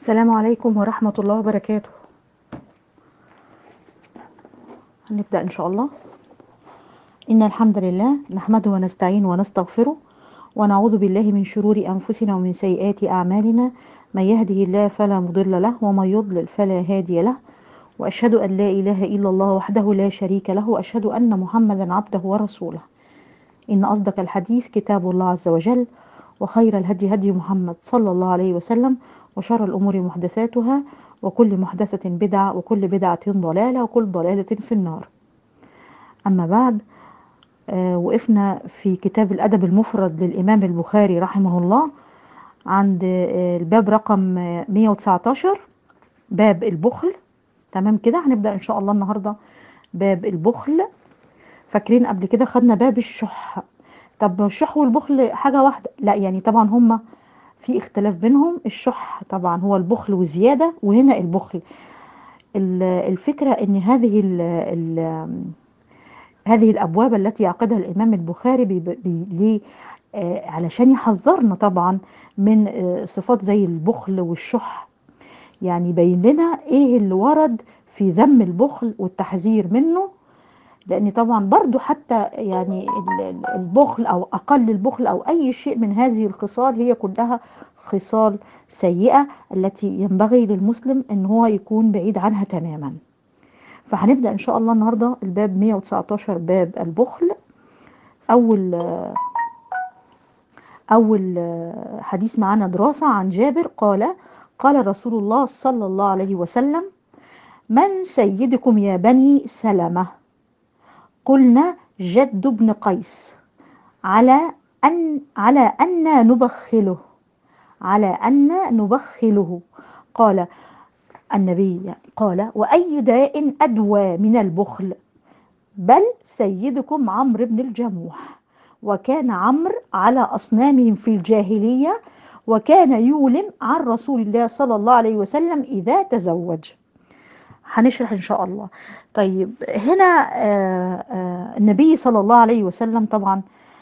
السلام عليكم ورحمة الله وبركاته هنبدأ إن شاء الله إن الحمد لله نحمده ونستعين ونستغفره ونعوذ بالله من شرور أنفسنا ومن سيئات أعمالنا من يهده الله فلا مضل له ومن يضلل فلا هادي له وأشهد أن لا إله إلا الله وحده لا شريك له وأشهد أن محمدا عبده ورسوله إن أصدق الحديث كتاب الله عز وجل وخير الهدي هدي محمد صلى الله عليه وسلم وشر الأمور محدثاتها وكل محدثة بدعة وكل بدعة ضلالة وكل ضلالة في النار أما بعد آه وقفنا في كتاب الأدب المفرد للإمام البخاري رحمه الله عند آه الباب رقم 119 باب البخل تمام كده هنبدأ إن شاء الله النهاردة باب البخل فاكرين قبل كده خدنا باب الشح طب الشح والبخل حاجة واحدة لا يعني طبعا هما في اختلاف بينهم الشح طبعا هو البخل وزيادة وهنا البخل الفكرة ان هذه ال ال هذه الابواب التي يعقدها الامام البخاري بي بي آه علشان يحذرنا طبعا من آه صفات زي البخل والشح يعني يبين لنا ايه اللي ورد في ذم البخل والتحذير منه لان طبعا برضو حتى يعني البخل او اقل البخل او اي شيء من هذه الخصال هي كلها خصال سيئة التي ينبغي للمسلم ان هو يكون بعيد عنها تماما فهنبدأ ان شاء الله النهاردة الباب 119 باب البخل اول اول حديث معنا دراسة عن جابر قال قال رسول الله صلى الله عليه وسلم من سيدكم يا بني سلمه قلنا جد بن قيس على أن على أن نبخله على أن نبخله قال النبي قال وأي داء أدوى من البخل بل سيدكم عمرو بن الجموح وكان عمرو على أصنامهم في الجاهلية وكان يولم عن رسول الله صلى الله عليه وسلم إذا تزوج هنشرح إن شاء الله طيب هنا آآ آآ النبي صلى الله عليه وسلم طبعا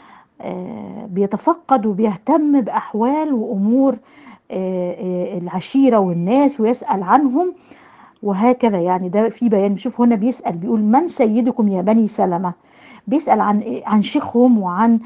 بيتفقد وبيهتم بأحوال وأمور العشيرة والناس ويسأل عنهم وهكذا يعني ده في بيان بشوف هنا بيسأل بيقول من سيدكم يا بني سلمة بيسأل عن عن شيخهم وعن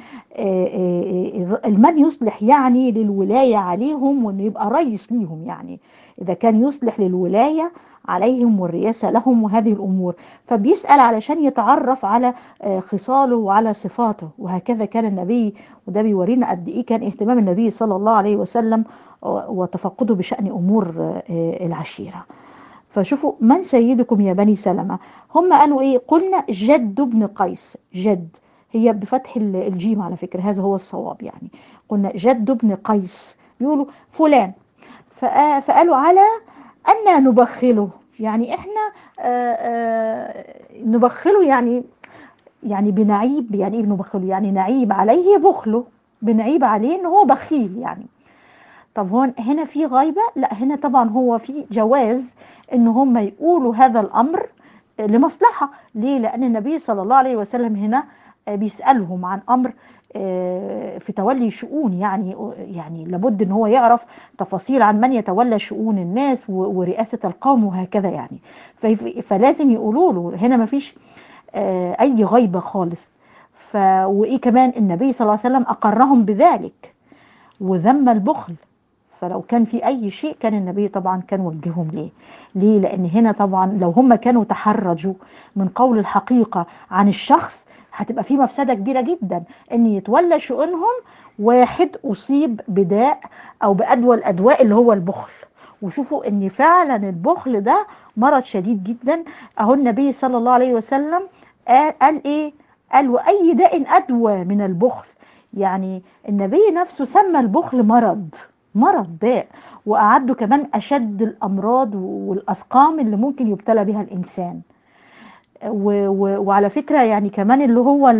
من يصلح يعني للولاية عليهم وانه يبقى رئيس ليهم يعني اذا كان يصلح للولاية عليهم والرئاسة لهم وهذه الأمور فبيسأل علشان يتعرف على خصاله وعلى صفاته وهكذا كان النبي وده بيورينا قد إيه كان اهتمام النبي صلى الله عليه وسلم وتفقده بشأن أمور العشيرة فشوفوا من سيدكم يا بني سلمة هم قالوا إيه قلنا جد بن قيس جد هي بفتح الجيم على فكرة هذا هو الصواب يعني قلنا جد بن قيس بيقولوا فلان فقالوا على أن نبخله يعني احنا آآ آآ نبخله يعني يعني بنعيب يعني ايه نبخله يعني نعيب عليه بخله بنعيب عليه ان هو بخيل يعني طب هون هنا في غيبة لا هنا طبعا هو في جواز ان هم يقولوا هذا الامر لمصلحة ليه لان النبي صلى الله عليه وسلم هنا بيسألهم عن امر في تولي شؤون يعني يعني لابد ان هو يعرف تفاصيل عن من يتولى شؤون الناس ورئاسه القوم وهكذا يعني فلازم يقولوا له هنا ما فيش اي غيبه خالص ف وايه كمان النبي صلى الله عليه وسلم اقرهم بذلك وذم البخل فلو كان في اي شيء كان النبي طبعا كان وجههم ليه ليه لان هنا طبعا لو هم كانوا تحرجوا من قول الحقيقه عن الشخص هتبقى في مفسده كبيره جدا ان يتولى شؤونهم واحد اصيب بداء او بادوى الادواء اللي هو البخل وشوفوا ان فعلا البخل ده مرض شديد جدا اهو النبي صلى الله عليه وسلم قال, قال ايه قال واي داء ادوى من البخل يعني النبي نفسه سمى البخل مرض مرض داء واعده كمان اشد الامراض والاسقام اللي ممكن يبتلى بها الانسان و و وعلى فكرة يعني كمان اللي هو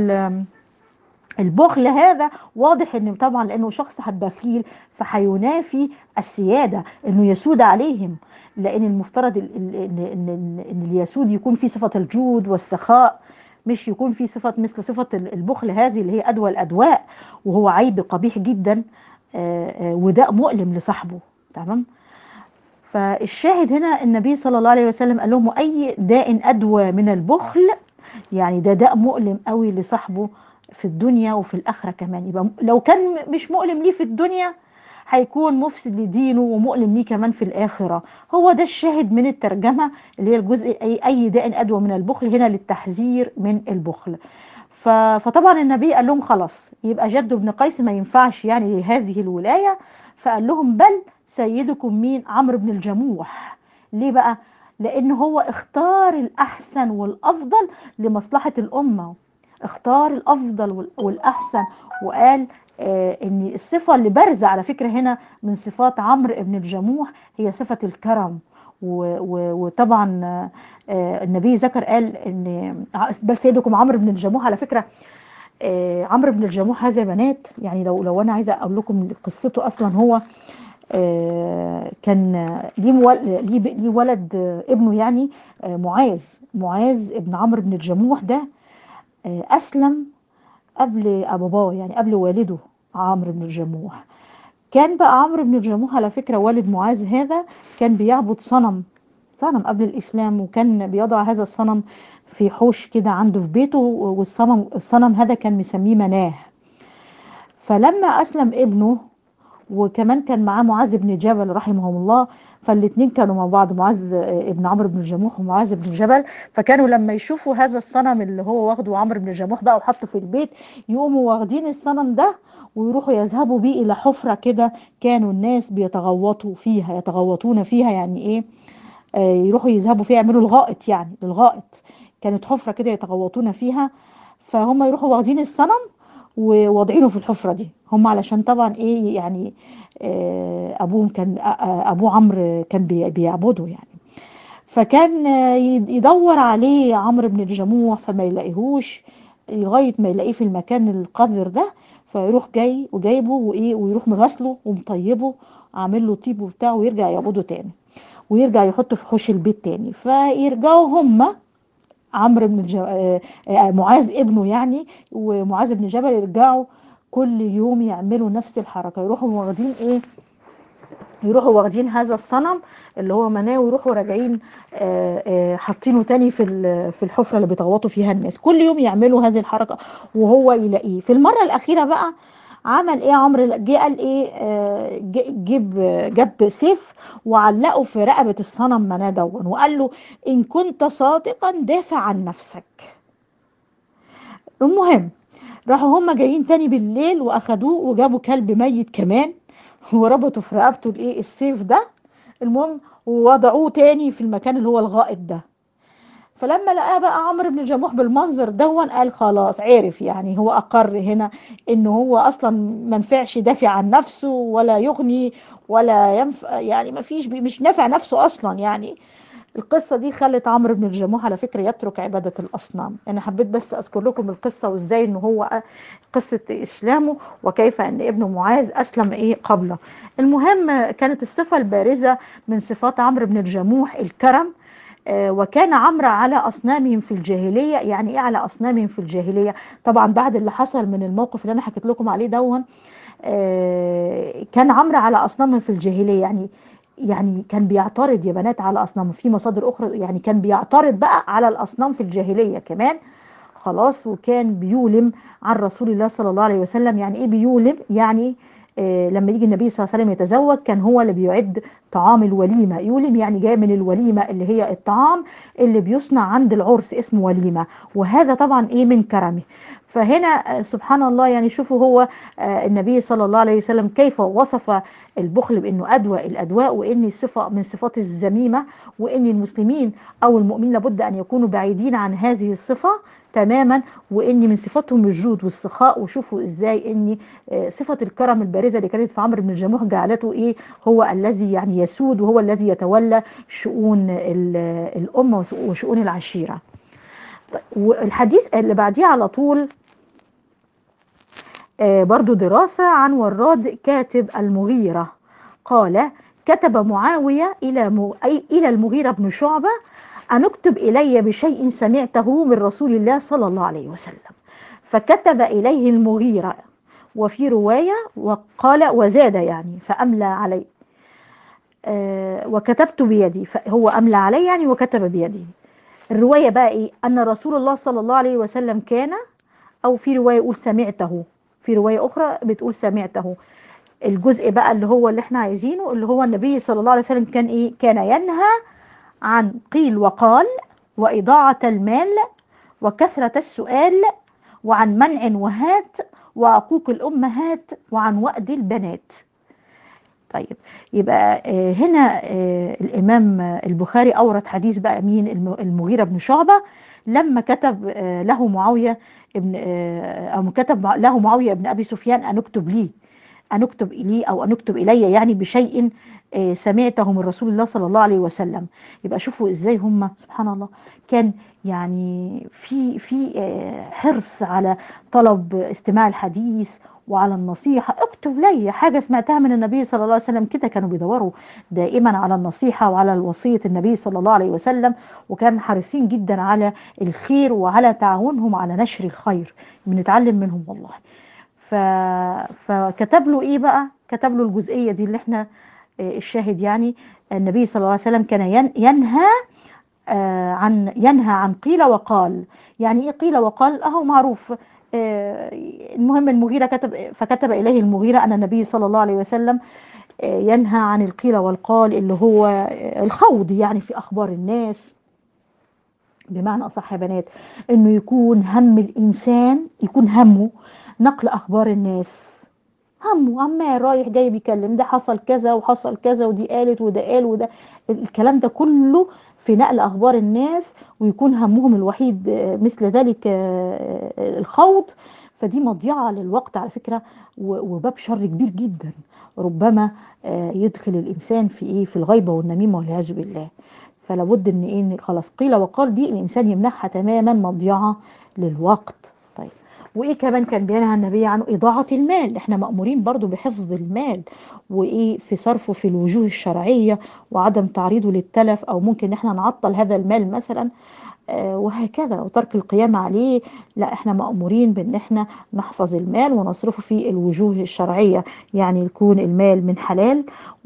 البخل هذا واضح ان طبعا لانه شخص بخيل فهينافي السيادة انه يسود عليهم لان المفترض ان اللي يسود يكون في صفة الجود والسخاء مش يكون في صفة مثل صفة البخل هذه اللي هي أدوى الأدواء وهو عيب قبيح جدا وداء مؤلم لصاحبه تمام فالشاهد هنا النبي صلى الله عليه وسلم قال لهم اي داء ادوى من البخل يعني ده داء مؤلم قوي لصاحبه في الدنيا وفي الاخره كمان يبقى لو كان مش مؤلم ليه في الدنيا هيكون مفسد لدينه ومؤلم ليه كمان في الآخرة هو ده الشاهد من الترجمة اللي هي الجزء أي, أي داء أدوى من البخل هنا للتحذير من البخل فطبعا النبي قال لهم خلاص يبقى جد بن قيس ما ينفعش يعني هذه الولاية فقال لهم بل سيدكم مين عمرو بن الجموح ليه بقى لان هو اختار الاحسن والافضل لمصلحة الامة اختار الافضل والاحسن وقال آه ان الصفة اللي بارزة على فكرة هنا من صفات عمرو بن الجموح هي صفة الكرم وطبعا آه النبي ذكر قال ان بل سيدكم عمرو بن الجموح على فكره آه عمرو بن الجموح هذا بنات يعني لو لو انا عايزه اقول لكم قصته اصلا هو آه كان ليه ليه ولد ابنه يعني معاذ معاذ ابن عمرو بن الجموح ده اسلم قبل باباه يعني قبل والده عمرو بن الجموح كان بقى عمرو بن الجموح على فكرة والد معاذ هذا كان بيعبد صنم صنم قبل الإسلام وكان بيضع هذا الصنم في حوش كده عنده في بيته والصنم الصنم هذا كان مسميه مناه فلما أسلم ابنه وكمان كان معاه معاذ بن جبل رحمهم الله فالاثنين كانوا مع بعض معاذ ابن عمرو بن الجموح ومعاذ بن جبل فكانوا لما يشوفوا هذا الصنم اللي هو واخده عمرو بن الجموح بقى وحطه في البيت يقوموا واخدين الصنم ده ويروحوا يذهبوا بيه الى حفره كده كانوا الناس بيتغوطوا فيها يتغوطون فيها يعني ايه آه يروحوا يذهبوا فيها يعملوا الغائط يعني للغائط كانت حفره كده يتغوطون فيها فهم يروحوا واخدين الصنم وواضعينه في الحفره دي هم علشان طبعا ايه يعني آه ابوهم كان ابوه عمرو كان بيعبده يعني فكان يدور عليه عمرو بن الجموح فما يلاقيهوش لغايه ما يلاقيه في المكان القذر ده فيروح جاي وجايبه وايه ويروح مغسله ومطيبه عامل له طيب وبتاع ويرجع يعبده تاني ويرجع يحطه في حوش البيت تاني فيرجعوا هما عمرو بن الج... معاذ ابنه يعني ومعاذ بن جبل يرجعوا كل يوم يعملوا نفس الحركه يروحوا واخدين ايه يروحوا واخدين هذا الصنم اللي هو مناه ويروحوا راجعين حاطينه تاني في في الحفره اللي بيتغوطوا فيها الناس كل يوم يعملوا هذه الحركه وهو يلاقيه في المره الاخيره بقى عمل ايه عمرو جه قال ايه جيب جاب سيف وعلقه في رقبه الصنم مناه دون وقال له ان كنت صادقا دافع عن نفسك المهم راحوا هم جايين تاني بالليل واخدوه وجابوا كلب ميت كمان وربطوا في رقبته الايه السيف ده المهم ووضعوه تاني في المكان اللي هو الغائط ده فلما لقاه بقى عمرو بن الجموح بالمنظر دون قال خلاص عرف يعني هو اقر هنا ان هو اصلا ما نفعش دافع عن نفسه ولا يغني ولا ينفع يعني ما فيش مش نافع نفسه اصلا يعني القصه دي خلت عمرو بن الجموح على فكره يترك عباده الاصنام انا حبيت بس اذكر لكم القصه وازاي ان هو قصه اسلامه وكيف ان ابنه معاذ اسلم ايه قبله المهم كانت الصفه البارزه من صفات عمرو بن الجموح الكرم وكان عمرو على اصنامهم في الجاهليه يعني ايه على اصنامهم في الجاهليه طبعا بعد اللي حصل من الموقف اللي انا حكيت لكم عليه دون كان عمرو على اصنامهم في الجاهليه يعني يعني كان بيعترض يا بنات على اصنام في مصادر اخرى يعني كان بيعترض بقى على الاصنام في الجاهليه كمان خلاص وكان بيولم عن رسول الله صلى الله عليه وسلم يعني ايه بيولم يعني آه لما يجي النبي صلى الله عليه وسلم يتزوج كان هو اللي بيعد طعام الوليمه يولم يعني جاي من الوليمه اللي هي الطعام اللي بيصنع عند العرس اسمه وليمه وهذا طبعا ايه من كرمه فهنا سبحان الله يعني شوفوا هو النبي صلى الله عليه وسلم كيف وصف البخل بانه ادوى الادواء وان صفه من صفات الذميمه وان المسلمين او المؤمنين لابد ان يكونوا بعيدين عن هذه الصفه تماما وان من صفاتهم الجود والسخاء وشوفوا ازاي ان صفه الكرم البارزه اللي كانت في عمرو بن الجموح جعلته ايه هو الذي يعني يسود وهو الذي يتولى شؤون الامه وشؤون العشيره والحديث اللي بعديه على طول برضو دراسة عن وراد كاتب المغيرة قال كتب معاوية إلى م... أي إلى المغيرة بن شعبة أن اكتب إلي بشيء سمعته من رسول الله صلى الله عليه وسلم فكتب إليه المغيرة وفي رواية وقال وزاد يعني فأملى عليه آه وكتبت بيدي فهو أملى علي يعني وكتب بيده الرواية بقى إيه أن رسول الله صلى الله عليه وسلم كان أو في رواية يقول سمعته في رواية أخرى بتقول سمعته الجزء بقى اللي هو اللي احنا عايزينه اللي هو النبي صلى الله عليه وسلم كان إيه كان ينهى عن قيل وقال وإضاعة المال وكثرة السؤال وعن منع وهات وعقوق الأمهات وعن وأد البنات طيب يبقى آه، هنا آه، الإمام البخاري أورد حديث بقى مين الم- المغيرة بن شعبة لما كتب آه، له معاوية ابن آه، أو كتب مع- له معاوية ابن أبي سفيان أن اكتب لي أن اكتب إلي أو أن اكتب إلي يعني بشيء آه، سمعته من رسول الله صلى الله عليه وسلم يبقى شوفوا إزاي هم سبحان الله كان يعني في في آه، حرص على طلب استماع الحديث وعلى النصيحة اكتب لي حاجة سمعتها من النبي صلى الله عليه وسلم كده كانوا بيدوروا دائما على النصيحة وعلى وصية النبي صلى الله عليه وسلم وكانوا حريصين جدا على الخير وعلى تعاونهم على نشر الخير بنتعلم منهم والله ف... فكتب له ايه بقى كتب له الجزئية دي اللي احنا آه، الشاهد يعني النبي صلى الله عليه وسلم كان ين- ينهى آه، عن ينهى عن قيل وقال يعني ايه قيل وقال اهو معروف آه، المهم المغيرة كتب فكتب إليه المغيرة أن النبي صلى الله عليه وسلم آه، ينهى عن القيل والقال اللي هو آه، الخوض يعني في أخبار الناس بمعنى أصح يا بنات إنه يكون هم الإنسان يكون همه نقل أخبار الناس همه عمال رايح جاي بيكلم ده حصل كذا وحصل كذا ودي قالت وده قال وده الكلام ده كله في نقل أخبار الناس ويكون همهم الوحيد آه، مثل ذلك آه، آه، الخوض فدي مضيعة للوقت على فكرة و- وباب شر كبير جدا ربما آه، يدخل الإنسان في إيه في الغيبة والنميمة والعياذ بالله فلا بد ان ايه إن خلاص قيل وقال دي الانسان يمنعها تماما مضيعه للوقت طيب وايه كمان كان بينهى النبي عنه اضاعه المال احنا مامورين برضو بحفظ المال وايه في صرفه في الوجوه الشرعيه وعدم تعريضه للتلف او ممكن احنا نعطل هذا المال مثلا آه، وهكذا وترك القيام عليه لا احنا مأمورين بان احنا نحفظ المال ونصرفه في الوجوه الشرعية يعني يكون المال من حلال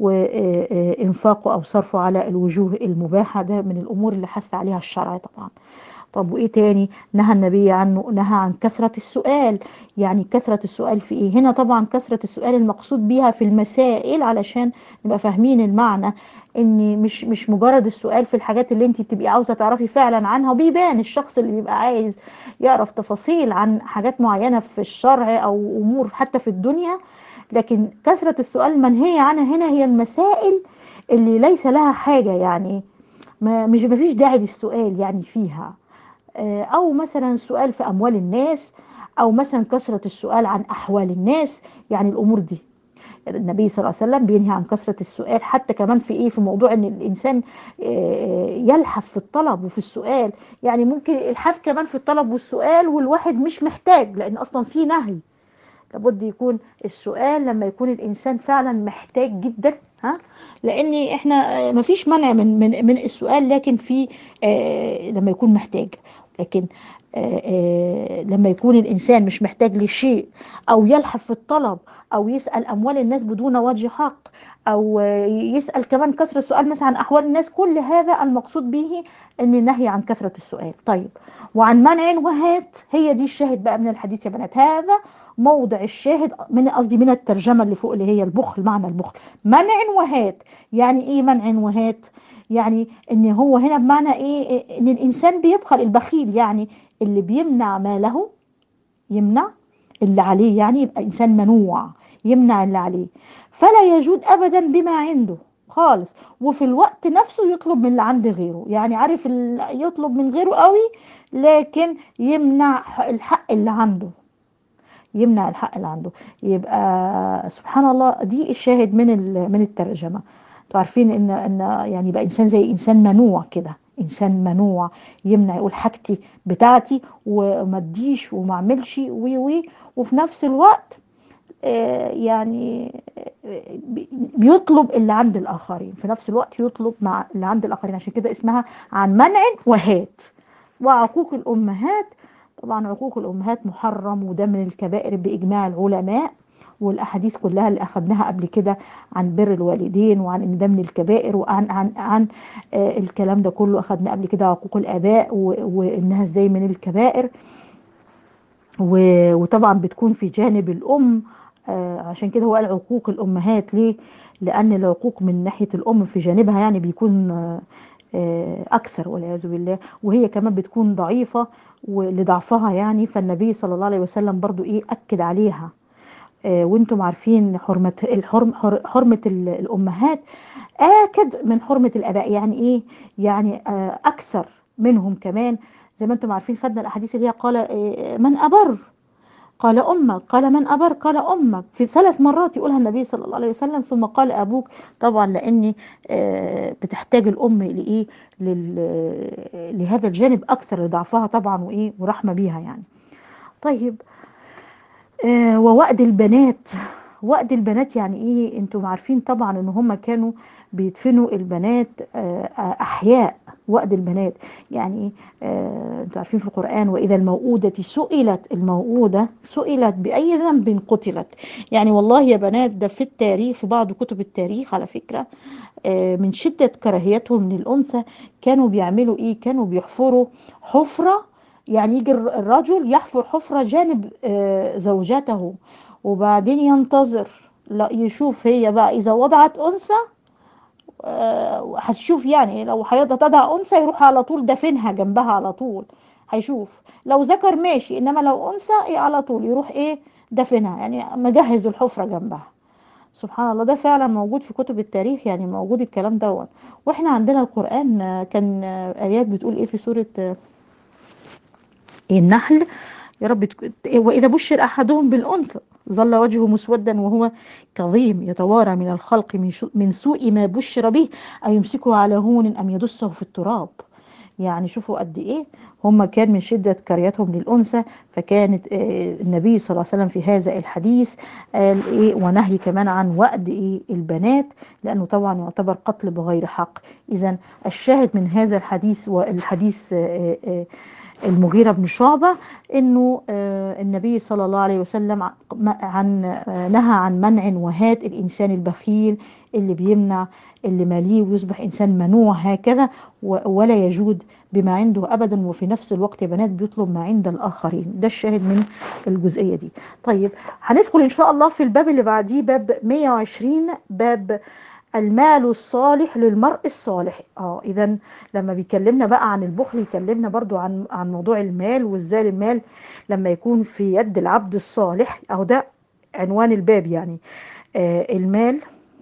وانفاقه او صرفه على الوجوه المباحة ده من الامور اللي حث عليها الشرع طبعا طب وايه تاني نهى النبي عنه نهى عن كثرة السؤال يعني كثرة السؤال في ايه هنا طبعا كثرة السؤال المقصود بيها في المسائل علشان نبقى فاهمين المعنى ان مش مش مجرد السؤال في الحاجات اللي انت بتبقي عاوزه تعرفي فعلا عنها وبيبان الشخص اللي بيبقى عايز يعرف تفاصيل عن حاجات معينه في الشرع او امور حتى في الدنيا لكن كثره السؤال المنهيه عنها هنا هي المسائل اللي ليس لها حاجه يعني ما مش مفيش داعي للسؤال يعني فيها آه، او مثلا سؤال في اموال الناس او مثلا كثره السؤال عن احوال الناس يعني الامور دي النبي صلى الله عليه وسلم بينهي عن كثرة السؤال حتى كمان في ايه في موضوع ان الانسان آه، يلحف في الطلب وفي السؤال يعني ممكن الحاف كمان في الطلب والسؤال والواحد مش محتاج لان اصلا في نهي لابد يكون السؤال لما يكون الانسان فعلا محتاج جدا ها لان احنا آه، مفيش منع من من من السؤال لكن في آه، لما يكون محتاج لكن آه، آه، لما يكون الانسان مش محتاج لشيء او يلحف في الطلب او يسال اموال الناس بدون وجه حق او آه، يسال كمان كثره السؤال مثلا عن احوال الناس كل هذا المقصود به ان النهي عن كثره السؤال طيب وعن منع وهات هي دي الشاهد بقى من الحديث يا بنات هذا موضع الشاهد من قصدي من الترجمه اللي فوق اللي هي البخل معنى البخل منع وهات يعني ايه منع وهات يعني ان هو هنا بمعنى ايه إيه؟ ان الانسان بيبخل البخيل يعني اللي بيمنع ماله يمنع اللي عليه يعني يبقى انسان منوع يمنع اللي عليه فلا يجود ابدا بما عنده خالص وفي الوقت نفسه يطلب من اللي عند غيره يعني عارف ال- يطلب من غيره قوي لكن يمنع ح- الحق اللي عنده يمنع الحق اللي عنده يبقى سبحان الله دي الشاهد من ال- من الترجمه انتوا عارفين ان ان يعني يبقى انسان زي انسان منوع كده انسان منوع يمنع يقول حاجتي بتاعتي وما اديش وما اعملش وي وي وفي نفس الوقت آه، يعني آه، بي- بيطلب اللي عند الاخرين في نفس الوقت يطلب مع اللي عند الاخرين عشان كده اسمها عن منع وهات وعقوق الامهات طبعا عقوق الامهات محرم وده من الكبائر باجماع العلماء والاحاديث كلها اللي اخذناها قبل كده عن بر الوالدين وعن ان ده من الكبائر وعن عن عن آه الكلام ده كله اخذناه قبل كده عقوق الاباء وانها ازاي من الكبائر وطبعا بتكون في جانب الام آه عشان كده هو قال عقوق الامهات ليه لان العقوق من ناحيه الام في جانبها يعني بيكون آه اكثر والعياذ بالله وهي كمان بتكون ضعيفه ولضعفها يعني فالنبي صلى الله عليه وسلم برضو ايه اكد عليها آه وانتم عارفين حرمه الحرم حرمه الامهات اكد من حرمه الاباء يعني ايه يعني آه اكثر منهم كمان زي ما انتم عارفين خدنا الاحاديث اللي هي قال آه من ابر قال امك قال من ابر قال امك في ثلاث مرات يقولها النبي صلى الله عليه وسلم ثم قال ابوك طبعا لاني بتحتاج الام لايه لهذا الجانب اكثر لضعفها طبعا وايه ورحمه بيها يعني طيب ووأد البنات وأد البنات يعني ايه انتم عارفين طبعا ان هم كانوا بيدفنوا البنات احياء وأد البنات يعني آه انتوا عارفين في القرآن وإذا الموءودة سئلت الموءودة سئلت بأي ذنب قتلت يعني والله يا بنات ده في التاريخ في بعض كتب التاريخ على فكرة آه من شدة كراهيتهم للأنثى كانوا بيعملوا إيه كانوا بيحفروا حفرة يعني يجي الرجل يحفر حفرة جانب آه زوجته وبعدين ينتظر لا يشوف هي بقى إذا وضعت أنثى هتشوف يعني لو هتضع انثى يروح على طول دفنها جنبها على طول هيشوف لو ذكر ماشي انما لو انثى إيه على طول يروح ايه دفنها يعني مجهز الحفره جنبها سبحان الله ده فعلا موجود في كتب التاريخ يعني موجود الكلام دوت واحنا عندنا القران كان ايات بتقول ايه في سوره النحل يا رب واذا بشر احدهم بالانثى ظل وجهه مسودا وهو كظيم يتوارى من الخلق من, من سوء ما بشر به أيمسكه على هون أم يدسه في التراب يعني شوفوا قد إيه هم كان من شدة كريتهم للأنثى فكانت النبي صلى الله عليه وسلم في هذا الحديث قال إيه ونهي كمان عن وأد إيه البنات لأنه طبعا يعتبر قتل بغير حق إذا الشاهد من هذا الحديث والحديث المغيرة بن شعبة انه النبي صلى الله عليه وسلم عن نهى عن منع وهات الانسان البخيل اللي بيمنع اللي ماليه ويصبح انسان منوع هكذا ولا يجود بما عنده ابدا وفي نفس الوقت يا بنات بيطلب ما عند الاخرين ده الشاهد من الجزئيه دي طيب هندخل ان شاء الله في الباب اللي بعديه باب 120 باب المال الصالح للمرء الصالح اه اذا لما بيكلمنا بقى عن البخل يكلمنا برضو عن عن موضوع المال وازاي المال لما يكون في يد العبد الصالح اهو ده عنوان الباب يعني آه المال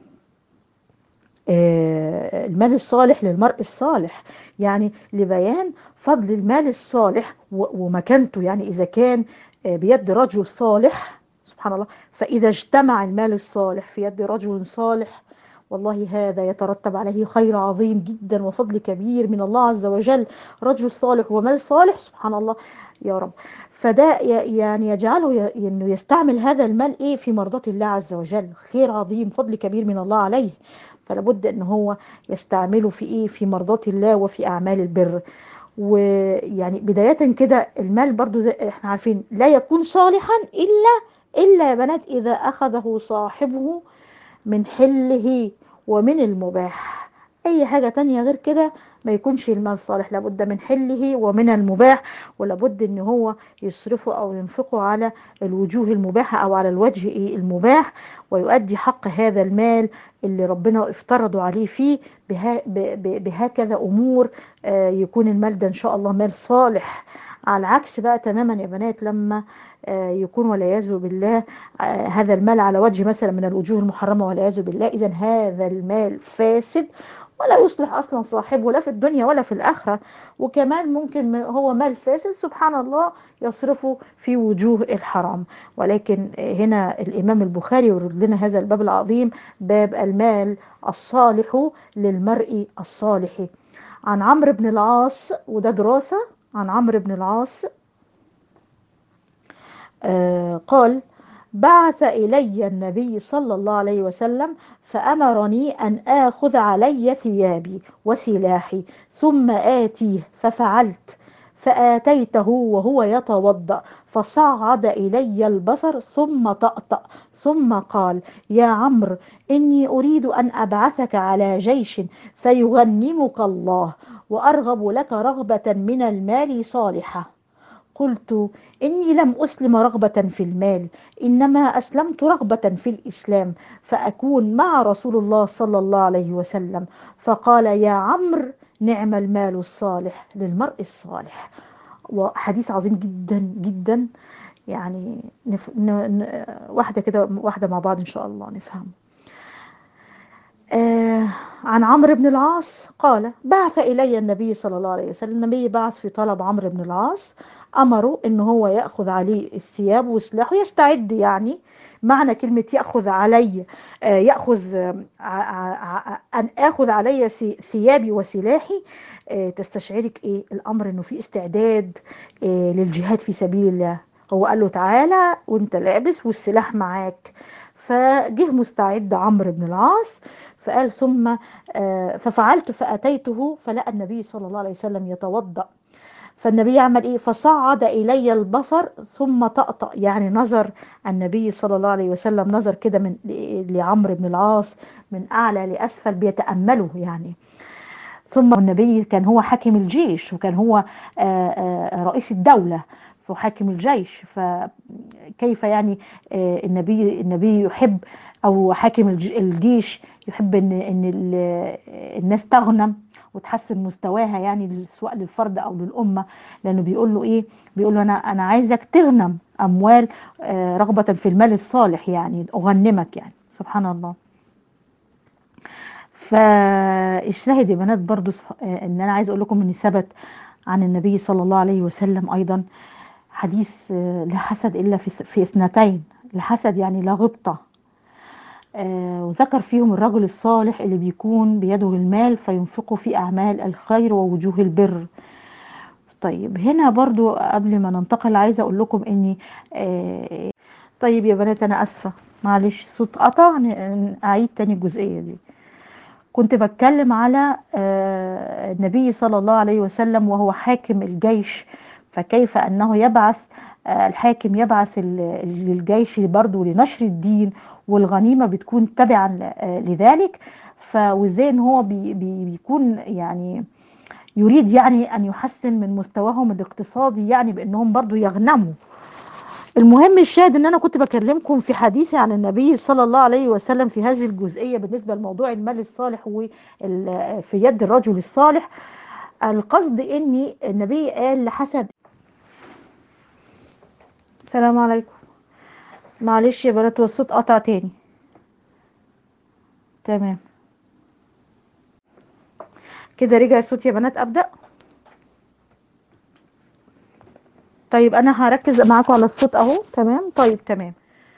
آه المال الصالح للمرء الصالح يعني لبيان فضل المال الصالح ومكانته يعني اذا كان آه بيد رجل صالح سبحان الله فاذا اجتمع المال الصالح في يد رجل صالح والله هذا يترتب عليه خير عظيم جدا وفضل كبير من الله عز وجل رجل صالح ومال صالح سبحان الله يا رب فده يعني يجعله انه يستعمل هذا المال ايه في مرضاة الله عز وجل خير عظيم فضل كبير من الله عليه فلابد ان هو يستعمله في ايه في مرضاة الله وفي اعمال البر ويعني بداية كده المال برضو زي احنا عارفين لا يكون صالحا الا الا يا بنات اذا اخذه صاحبه من حله ومن المباح اي حاجة تانية غير كده ما يكونش المال صالح لابد من حله ومن المباح ولابد ان هو يصرفه او ينفقه على الوجوه المباحة او على الوجه المباح ويؤدي حق هذا المال اللي ربنا افترضوا عليه فيه بها بهكذا امور يكون المال ده ان شاء الله مال صالح على العكس بقى تماما يا بنات لما يكون والعياذ بالله هذا المال على وجه مثلا من الوجوه المحرمه والعياذ بالله اذا هذا المال فاسد ولا يصلح اصلا صاحبه لا في الدنيا ولا في الاخره وكمان ممكن هو مال فاسد سبحان الله يصرفه في وجوه الحرام ولكن هنا الامام البخاري يورد لنا هذا الباب العظيم باب المال الصالح للمرء الصالح عن عمرو بن العاص وده دراسه عن عمرو بن العاص آه قال بعث إلي النبي صلى الله عليه وسلم فأمرني أن آخذ علي ثيابي وسلاحي ثم آتيه ففعلت فآتيته وهو يتوضأ فصعد إلي البصر ثم طأطأ ثم قال يا عمرو إني أريد أن أبعثك على جيش فيغنمك الله وأرغب لك رغبة من المال صالحة قلت إني لم أسلم رغبة في المال إنما أسلمت رغبة في الإسلام فأكون مع رسول الله صلى الله عليه وسلم فقال يا عمرو نعم المال الصالح للمرء الصالح وحديث عظيم جدا جدا يعني نف... ن... ن... واحدة كده واحدة مع بعض إن شاء الله نفهم آه عن عمرو بن العاص قال بعث إلي النبي صلى الله عليه وسلم النبي بعث في طلب عمرو بن العاص أمره إن هو يأخذ عليه الثياب وسلاحه يستعد يعني معنى كلمة يأخذ علي آه يأخذ آه أن آخذ علي ثيابي وسلاحي تستشعرك إيه الأمر إنه في استعداد للجهاد في سبيل الله هو قال له تعالى وانت لابس والسلاح معاك فجه مستعد عمرو بن العاص فقال ثم ففعلت فأتيته فلقى النبي صلى الله عليه وسلم يتوضأ فالنبي عمل ايه فصعد الي البصر ثم طأطأ يعني نظر النبي صلى الله عليه وسلم نظر كده من لعمرو بن العاص من اعلى لاسفل بيتامله يعني ثم النبي كان هو حاكم الجيش وكان هو رئيس الدوله وحاكم الجيش فكيف يعني النبي النبي يحب او حاكم الجيش يحب ان ان الناس تغنم وتحسن مستواها يعني سواء للفرد او للامه لانه بيقول له ايه بيقول له انا انا عايزك تغنم اموال رغبه في المال الصالح يعني اغنمك يعني سبحان الله فالشاهد يا بنات برضو ان انا عايز اقول لكم ان ثبت عن النبي صلى الله عليه وسلم ايضا حديث لا حسد الا في, في اثنتين الحسد يعني لا غبطه آه وذكر فيهم الرجل الصالح اللي بيكون بيده المال فينفقه في أعمال الخير ووجوه البر طيب هنا برضو قبل ما ننتقل عايزة أقول لكم أني آه طيب يا بنات أنا أسفة معلش صوت قطع أعيد تاني الجزئية دي كنت بتكلم على آه النبي صلى الله عليه وسلم وهو حاكم الجيش فكيف أنه يبعث الحاكم يبعث للجيش برضه لنشر الدين والغنيمة بتكون تبعا لذلك فوازاي ان هو بي بي بيكون يعني يريد يعني ان يحسن من مستواهم الاقتصادي يعني بانهم برضه يغنموا المهم الشاهد ان انا كنت بكلمكم في حديثي عن النبي صلى الله عليه وسلم في هذه الجزئيه بالنسبه لموضوع المال الصالح في يد الرجل الصالح القصد اني النبي قال لحسد السلام عليكم معلش يا بنات والصوت قطع تاني تمام كده رجع الصوت يا بنات ابدا طيب انا هركز معاكم على الصوت اهو تمام طيب تمام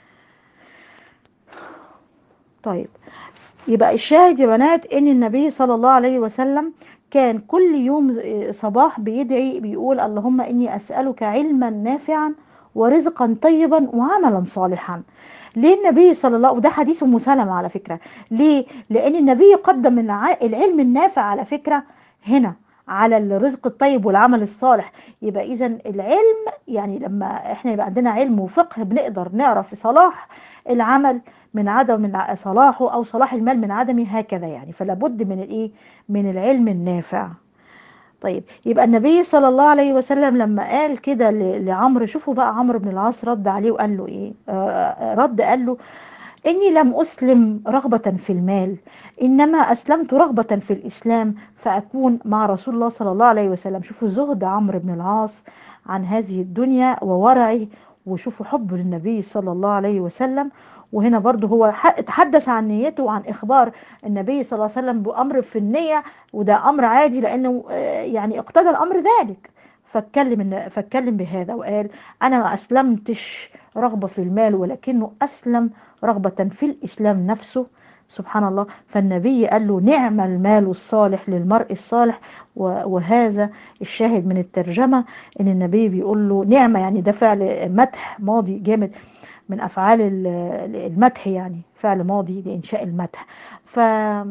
طيب يبقى الشاهد يا بنات ان النبي صلى الله عليه وسلم كان كل يوم صباح بيدعي بيقول اللهم اني اسالك علما نافعا ورزقا طيبا وعملا صالحا ليه النبي صلى الله وده حديث ام سلمة على فكرة ليه لان النبي قدم العلم النافع على فكرة هنا على الرزق الطيب والعمل الصالح يبقى اذا العلم يعني لما احنا يبقى عندنا علم وفقه بنقدر نعرف صلاح العمل من عدم صلاحه او صلاح المال من عدمه هكذا يعني فلا بد من الايه من العلم النافع طيب يبقى النبي صلى الله عليه وسلم لما قال كده لعمرو شوفوا بقى عمرو بن العاص رد عليه وقال له ايه آه رد قال له اني لم اسلم رغبة في المال انما اسلمت رغبة في الاسلام فاكون مع رسول الله صلى الله عليه وسلم شوفوا زهد عمرو بن العاص عن هذه الدنيا وورعه وشوفوا حبه للنبي صلى الله عليه وسلم وهنا برضه هو تحدث عن نيته وعن اخبار النبي صلى الله عليه وسلم بامر في النيه وده امر عادي لانه يعني اقتضى الامر ذلك فاتكلم فاتكلم بهذا وقال انا ما اسلمتش رغبه في المال ولكنه اسلم رغبه في الاسلام نفسه سبحان الله فالنبي قال له نعم المال الصالح للمرء الصالح وهذا الشاهد من الترجمة ان النبي بيقول له نعمة يعني ده فعل مدح ماضي جامد من افعال المدح يعني فعل ماضي لانشاء المدح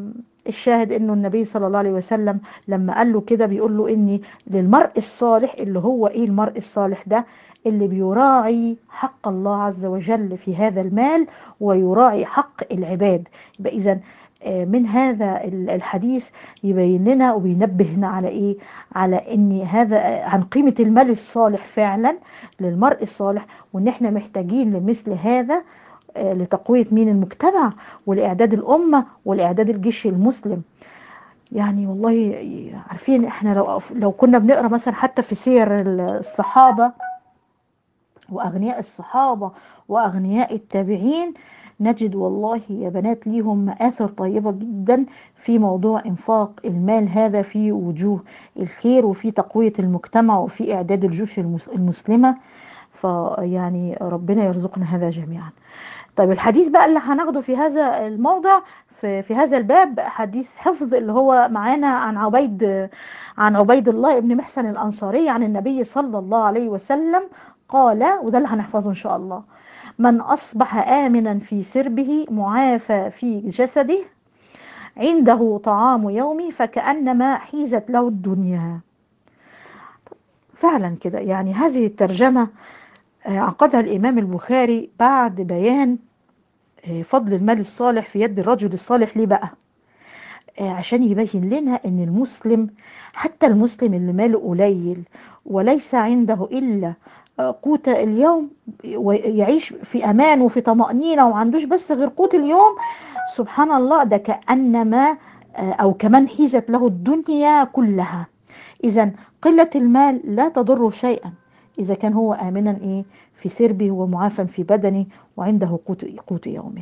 الشاهد انه النبي صلى الله عليه وسلم لما قال له كده بيقول له اني للمرء الصالح اللي هو ايه المرء الصالح ده اللي بيراعي حق الله عز وجل في هذا المال ويراعي حق العباد يبقى اذا من هذا الحديث يبين لنا وبينبهنا على ايه على ان هذا عن قيمة المال الصالح فعلا للمرء الصالح وان احنا محتاجين لمثل هذا لتقوية مين المجتمع ولإعداد الأمة ولإعداد الجيش المسلم يعني والله عارفين احنا لو لو كنا بنقرا مثلا حتى في سير الصحابة وأغنياء الصحابة وأغنياء التابعين نجد والله يا بنات ليهم مآثر طيبة جدا في موضوع إنفاق المال هذا في وجوه الخير وفي تقوية المجتمع وفي إعداد الجيوش المسلمة فيعني ربنا يرزقنا هذا جميعا طيب الحديث بقى اللي هناخده في هذا الموضع في, في هذا الباب حديث حفظ اللي هو معانا عن عبيد عن عبيد الله ابن محسن الأنصاري عن النبي صلى الله عليه وسلم قال وده اللي هنحفظه إن شاء الله من أصبح آمنا في سربه معافى في جسده عنده طعام يومي فكأنما حيزت له الدنيا فعلا كده يعني هذه الترجمة عقدها الإمام البخاري بعد بيان فضل المال الصالح في يد الرجل الصالح ليه بقى عشان يبين لنا ان المسلم حتى المسلم اللي ماله قليل وليس عنده الا قوت اليوم ويعيش في امان وفي طمأنينة وما عندوش بس غير قوت اليوم سبحان الله ده كأنما او كمان حيزت له الدنيا كلها اذا قلة المال لا تضر شيئا إذا كان هو آمنا إيه في سربه ومعافى في بدنه وعنده قوت, قوت يومه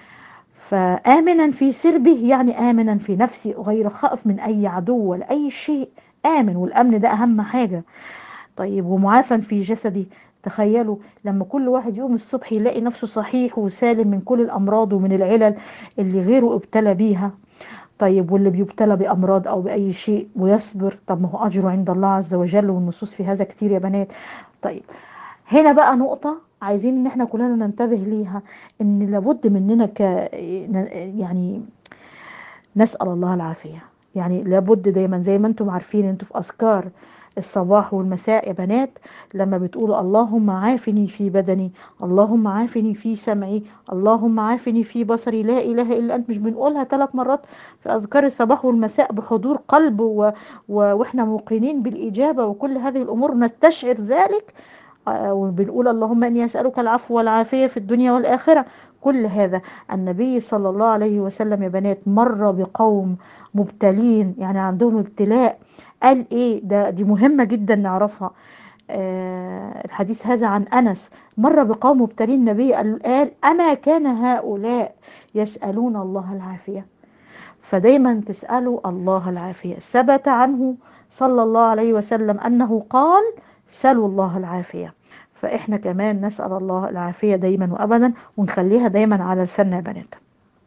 فآمنا في سربه يعني آمنا في نفسه غير خائف من أي عدو ولا أي شيء آمن والأمن ده أهم حاجة طيب ومعافى في جسدي تخيلوا لما كل واحد يقوم الصبح يلاقي نفسه صحيح وسالم من كل الأمراض ومن العلل اللي غيره ابتلى بيها طيب واللي بيبتلى بأمراض أو بأي شيء ويصبر طب ما هو أجره عند الله عز وجل والنصوص في هذا كتير يا بنات طيب هنا بقى نقطة عايزين ان احنا كلنا ننتبه ليها ان لابد مننا ك يعني نسأل الله العافية يعني لابد دايما زي ما انتم عارفين انتم في اذكار الصباح والمساء يا بنات لما بتقولوا اللهم عافني في بدني اللهم عافني في سمعي اللهم عافني في بصري لا اله الا انت مش بنقولها ثلاث مرات في اذكار الصباح والمساء بحضور قلب و... و... واحنا موقنين بالاجابه وكل هذه الامور نستشعر ذلك وبنقول اللهم اني اسالك العفو والعافيه في الدنيا والاخره كل هذا النبي صلى الله عليه وسلم يا بنات مر بقوم مبتلين يعني عندهم ابتلاء قال ايه ده دي مهمه جدا نعرفها آه الحديث هذا عن انس مر بقوم مبتلين النبي قال اما كان هؤلاء يسالون الله العافيه فدايما تسالوا الله العافيه ثبت عنه صلى الله عليه وسلم انه قال سلوا الله العافية فإحنا كمان نسأل الله العافية دايما وأبدا ونخليها دايما على لساننا يا بنات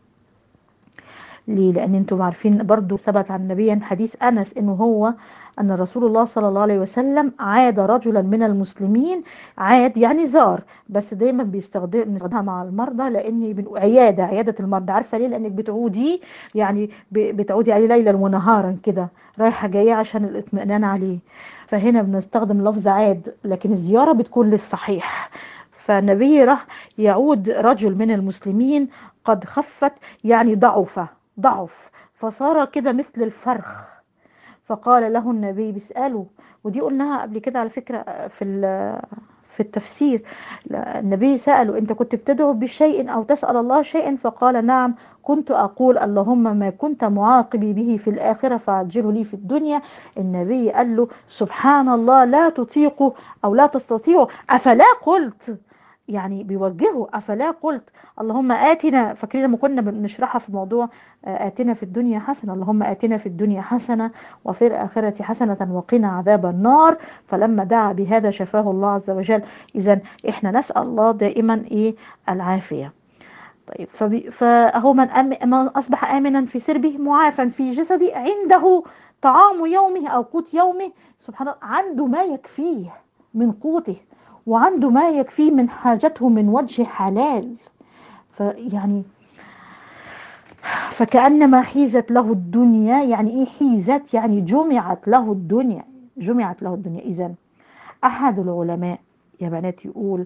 ليه لأن انتم عارفين برضو ثبت عن النبي حديث أنس إنه هو أن رسول الله صلى الله عليه وسلم عاد رجلا من المسلمين عاد يعني زار بس دايما بيستخدمها مع المرضى لأن عيادة عيادة المرضى عارفة ليه لأنك بتعودي يعني بتعودي عليه ليلا ونهارا كده رايحة جاية عشان الاطمئنان عليه فهنا بنستخدم لفظ عاد لكن الزيارة بتكون للصحيح فالنبي راح يعود رجل من المسلمين قد خفت يعني ضعف ضعف فصار كده مثل الفرخ فقال له النبي بيسأله ودي قلناها قبل كده على فكرة في في التفسير النبي سأله أنت كنت بتدعو بشيء أو تسأل الله شيئا فقال نعم كنت أقول اللهم ما كنت معاقبي به في الآخرة فعجله لي في الدنيا النبي قال له سبحان الله لا تطيق أو لا تستطيع أفلا قلت يعني بيوجهه أفلا قلت اللهم آتنا فاكرين لما كنا بنشرحها في موضوع آتنا في الدنيا حسنة اللهم آتنا في الدنيا حسنة وفي الآخرة حسنة وقنا عذاب النار فلما دعا بهذا شفاه الله عز وجل إذا إحنا نسأل الله دائما إيه العافية طيب فبي فهو من, أم من أصبح آمنا في سربه معافا في جسده عنده طعام يومه أو قوت يومه سبحان الله عنده ما يكفيه من قوته وعنده ما يكفيه من حاجته من وجه حلال فيعني فكأنما حيزت له الدنيا يعني ايه حيزت يعني جمعت له الدنيا جمعت له الدنيا اذا احد العلماء يا بنات يقول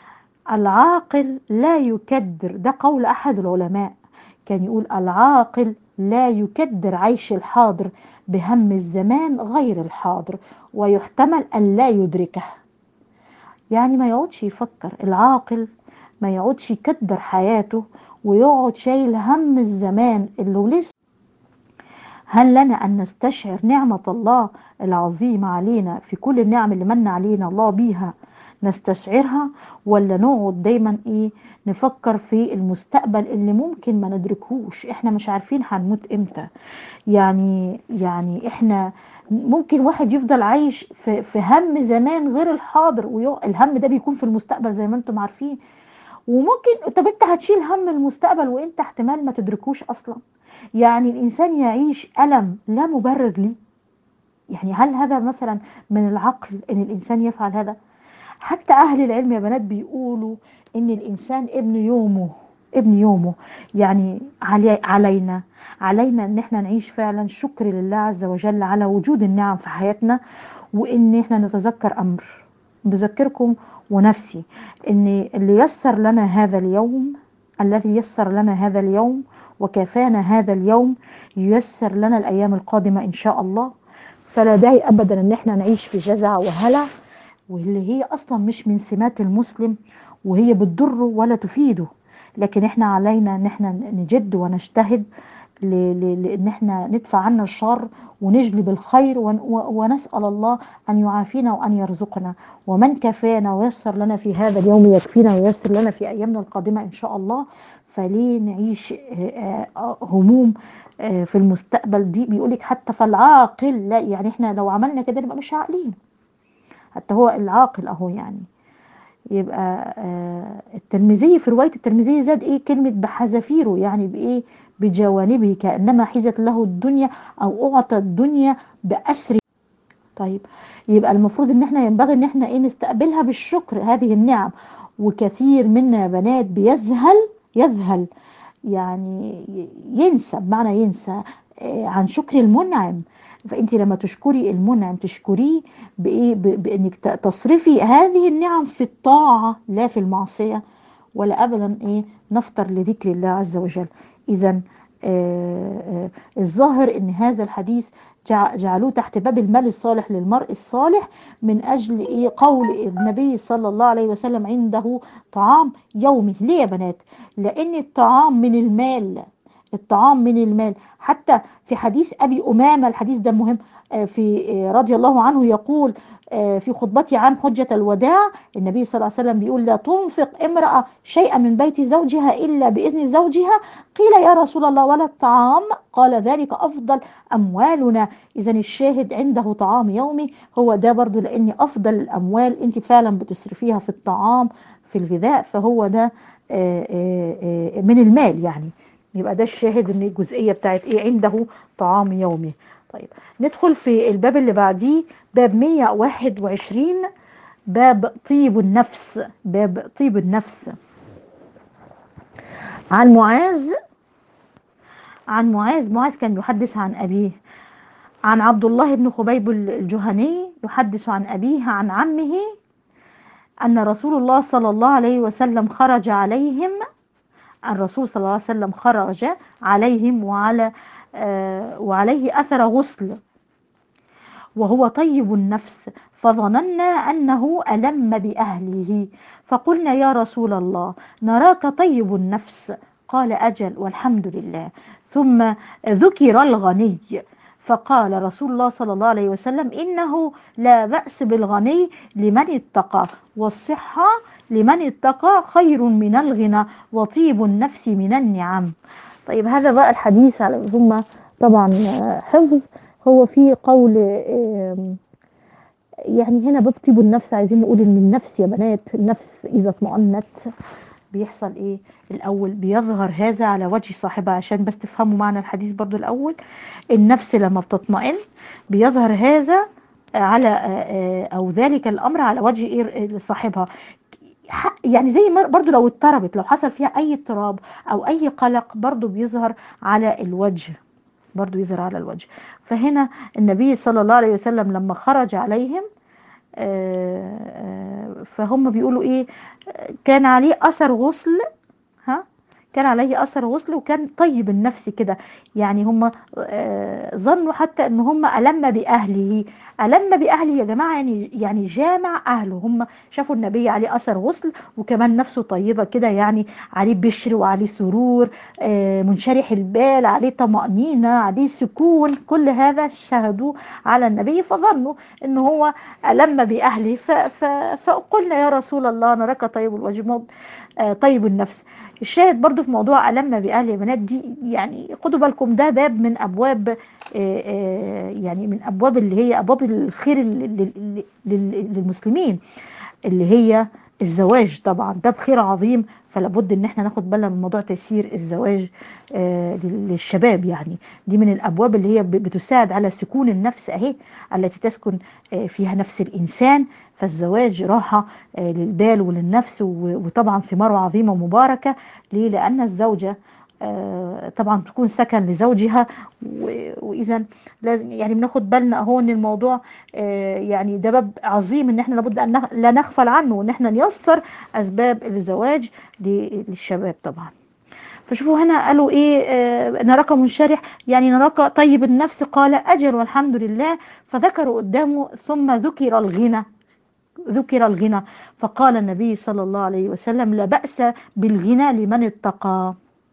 العاقل لا يكدر ده قول احد العلماء كان يقول العاقل لا يكدر عيش الحاضر بهم الزمان غير الحاضر ويحتمل ان لا يدركه يعني ما يقعدش يفكر العاقل ما يقعدش يكدر حياته ويقعد شايل هم الزمان اللي لسه هل لنا أن نستشعر نعمة الله العظيمة علينا في كل النعم اللي من علينا الله بيها نستشعرها ولا نقعد دايما ايه نفكر في المستقبل اللي ممكن ما ندركهوش احنا مش عارفين هنموت امتى يعني يعني احنا ممكن واحد يفضل عايش في, في هم زمان غير الحاضر والهم ده بيكون في المستقبل زي ما انتم عارفين وممكن طب انت هتشيل هم المستقبل وانت احتمال ما تدركوش اصلا يعني الانسان يعيش الم لا مبرر ليه يعني هل هذا مثلا من العقل ان الانسان يفعل هذا حتى اهل العلم يا بنات بيقولوا ان الانسان ابن يومه ابن يومه يعني علي علينا علينا ان احنا نعيش فعلا شكر لله عز وجل على وجود النعم في حياتنا وان احنا نتذكر امر بذكركم ونفسي ان اللي يسر لنا هذا اليوم الذي يسر لنا هذا اليوم وكفانا هذا اليوم ييسر لنا الايام القادمه ان شاء الله فلا داعي ابدا ان احنا نعيش في جزع وهلع واللي هي اصلا مش من سمات المسلم وهي بتضره ولا تفيده لكن احنا علينا ان احنا نجد ونجتهد لان احنا ندفع عنا الشر ونجلب الخير ونسال الله ان يعافينا وان يرزقنا ومن كفانا ويسر لنا في هذا اليوم يكفينا ويسر لنا في ايامنا القادمه ان شاء الله فليه نعيش هموم في المستقبل دي بيقولك حتى فالعاقل لا يعني احنا لو عملنا كده نبقى مش عاقلين حتى هو العاقل اهو يعني يبقى الترمذي في روايه الترمذي زاد ايه كلمه بحذافيره يعني بايه بجوانبه كانما حيزت له الدنيا او اعطى الدنيا باسر طيب يبقى المفروض ان احنا ينبغي ان احنا ايه نستقبلها بالشكر هذه النعم وكثير منا يا بنات بيذهل يذهل يعني ينسى بمعنى ينسى عن شكر المنعم فانت لما تشكري المنعم تشكريه بايه بانك تصرفي هذه النعم في الطاعه لا في المعصيه ولا ابدا ايه نفطر لذكر الله عز وجل اذا الظاهر ان هذا الحديث جعلوه تحت باب المال الصالح للمرء الصالح من اجل ايه قول النبي صلى الله عليه وسلم عنده طعام يومي ليه يا بنات لان الطعام من المال الطعام من المال حتى في حديث ابي امامه الحديث ده مهم في رضي الله عنه يقول في خطبته عام حجة الوداع النبي صلى الله عليه وسلم بيقول لا تنفق امرأة شيئا من بيت زوجها إلا بإذن زوجها قيل يا رسول الله ولا الطعام قال ذلك أفضل أموالنا إذا الشاهد عنده طعام يومي هو ده برضو لأن أفضل الأموال أنت فعلا بتصرفيها في الطعام في الغذاء فهو ده من المال يعني يبقى ده الشاهد ان الجزئيه بتاعت ايه عنده طعام يومي طيب ندخل في الباب اللي بعديه باب 121 باب طيب النفس باب طيب النفس عن معاذ عن معاذ معاذ كان يحدث عن أبيه عن عبد الله بن خبيب الجهني يحدث عن أبيه عن عمه أن رسول الله صلى الله عليه وسلم خرج عليهم الرسول صلى الله عليه وسلم خرج عليهم وعلى آه وعليه أثر غسل وهو طيب النفس فظننا أنه ألم بأهله فقلنا يا رسول الله نراك طيب النفس قال أجل والحمد لله ثم ذكر الغني فقال رسول الله صلى الله عليه وسلم إنه لا بأس بالغني لمن اتقى والصحة لمن اتقى خير من الغنى وطيب النفس من النعم طيب هذا بقى الحديث على ثم طبعا حفظ هو في قول يعني هنا باب طيب النفس عايزين نقول ان النفس يا بنات النفس اذا اطمأنت بيحصل ايه الاول بيظهر هذا على وجه صاحبها عشان بس تفهموا معنى الحديث برضو الاول النفس لما بتطمئن بيظهر هذا على او ذلك الامر على وجه ايه صاحبها يعني زي ما برضو لو اضطربت لو حصل فيها اي اضطراب او اي قلق برضو بيظهر على الوجه برضو يظهر على الوجه فهنا النبي صلى الله عليه وسلم لما خرج عليهم فهم بيقولوا ايه كان عليه اثر غسل ها كان عليه اثر غسل وكان طيب النفس كده يعني هم ظنوا حتى ان هم الم باهله الم باهله يا جماعه يعني يعني جامع اهله هم شافوا النبي عليه اثر غسل وكمان نفسه طيبه كده يعني عليه بشر وعليه سرور منشرح البال عليه طمانينه عليه سكون كل هذا شاهدوه على النبي فظنوا ان هو الم باهله فقلنا يا رسول الله نراك طيب الوجه طيب النفس الشاهد برضو في موضوع ألم بأهل يا بنات دي يعني خدوا بالكم ده باب من أبواب يعني من أبواب اللي هي أبواب الخير للمسلمين اللي هي الزواج طبعا ده بخير عظيم فلا بد ان احنا ناخد بالنا من موضوع تيسير الزواج للشباب يعني دي من الابواب اللي هي بتساعد على سكون النفس اهي التي تسكن فيها نفس الانسان فالزواج راحة للبال وللنفس وطبعا ثماره عظيمة ومباركة ليه لأن الزوجة طبعا تكون سكن لزوجها واذا لازم يعني بناخد بالنا اهو ان الموضوع يعني ده باب عظيم ان احنا لابد ان لا نغفل عنه وان احنا نيسر اسباب الزواج للشباب طبعا فشوفوا هنا قالوا ايه آه نراك منشرح يعني نراك طيب النفس قال اجل والحمد لله فذكروا قدامه ثم ذكر الغنى ذكر الغنى فقال النبي صلى الله عليه وسلم لا بأس بالغنى لمن اتقى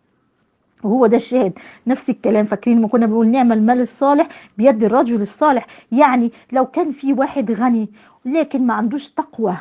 وهو ده الشاهد نفس الكلام فاكرين ما كنا بنقول نعم المال الصالح بيد الرجل الصالح يعني لو كان في واحد غني لكن ما عندوش تقوى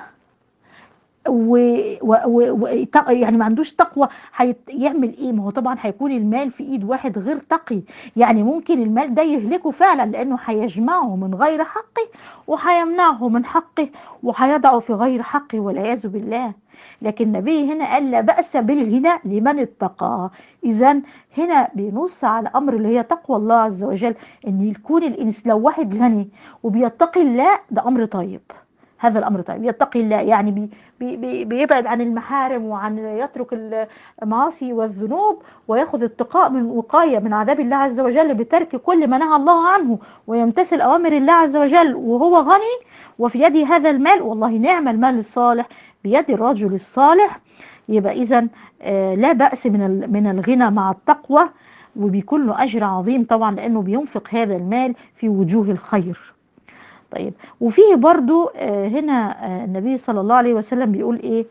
و... و... و... يعني ما عندوش تقوى هيعمل ايه ما هو طبعا هيكون المال في ايد واحد غير تقي يعني ممكن المال ده يهلكه فعلا لانه هيجمعه من غير حقه وهيمنعه من حقه وهيضعه في غير حقه والعياذ بالله لكن النبي هنا قال لا بأس بالغنى لمن اتقى إذا هنا بينص على أمر اللي هي تقوى الله عز وجل إن يكون الإنس لو واحد غني وبيتقي الله ده أمر طيب هذا الامر طيب يتقي الله يعني بي بي بيبعد عن المحارم وعن يترك المعاصي والذنوب وياخذ اتقاء من وقايه من عذاب الله عز وجل بترك كل ما نهى الله عنه ويمتثل اوامر الله عز وجل وهو غني وفي يده هذا المال والله نعم المال الصالح بيد الرجل الصالح يبقى اذا آه لا باس من من الغنى مع التقوى وبيكون له اجر عظيم طبعا لانه بينفق هذا المال في وجوه الخير طيب وفيه برضو هنا النبي صلى الله عليه وسلم بيقول ايه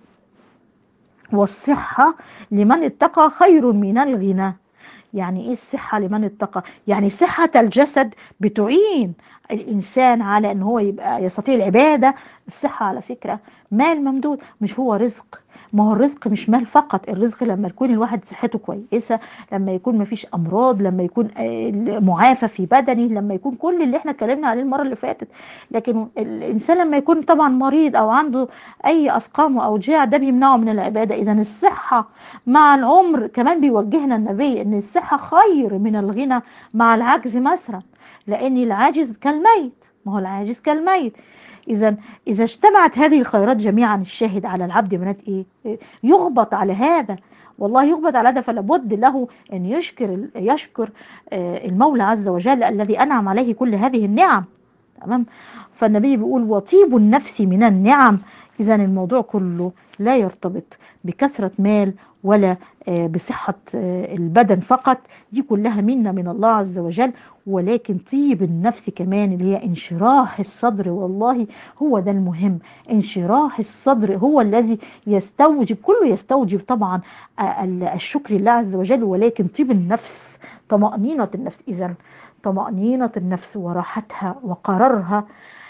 والصحة لمن اتقى خير من الغنى يعني ايه الصحة لمن اتقى يعني صحة الجسد بتعين الانسان على ان هو يبقى يستطيع العبادة الصحة على فكرة مال ممدود مش هو رزق ما هو الرزق مش مال فقط الرزق لما يكون الواحد صحته كويسة لما يكون ما فيش أمراض لما يكون معافى في بدنه لما يكون كل اللي احنا اتكلمنا عليه المرة اللي فاتت لكن الإنسان لما يكون طبعا مريض أو عنده أي أسقام أو أوجاع ده بيمنعه من العبادة إذا الصحة مع العمر كمان بيوجهنا النبي إن الصحة خير من الغنى مع العجز مثلا لأن العاجز كالميت ما هو العاجز كالميت إذا إذا اجتمعت هذه الخيرات جميعا الشاهد على العبد بنات إيه؟ يغبط على هذا والله يغبط على هذا فلا بد له أن يشكر يشكر المولى عز وجل الذي أنعم عليه كل هذه النعم تمام فالنبي بيقول وطيب النفس من النعم إذا الموضوع كله لا يرتبط بكثرة مال ولا بصحة البدن فقط دي كلها منا من الله عز وجل ولكن طيب النفس كمان اللي هي انشراح الصدر والله هو ده المهم انشراح الصدر هو الذي يستوجب كله يستوجب طبعا الشكر لله عز وجل ولكن طيب النفس طمأنينة النفس إذا طمأنينة النفس وراحتها وقرارها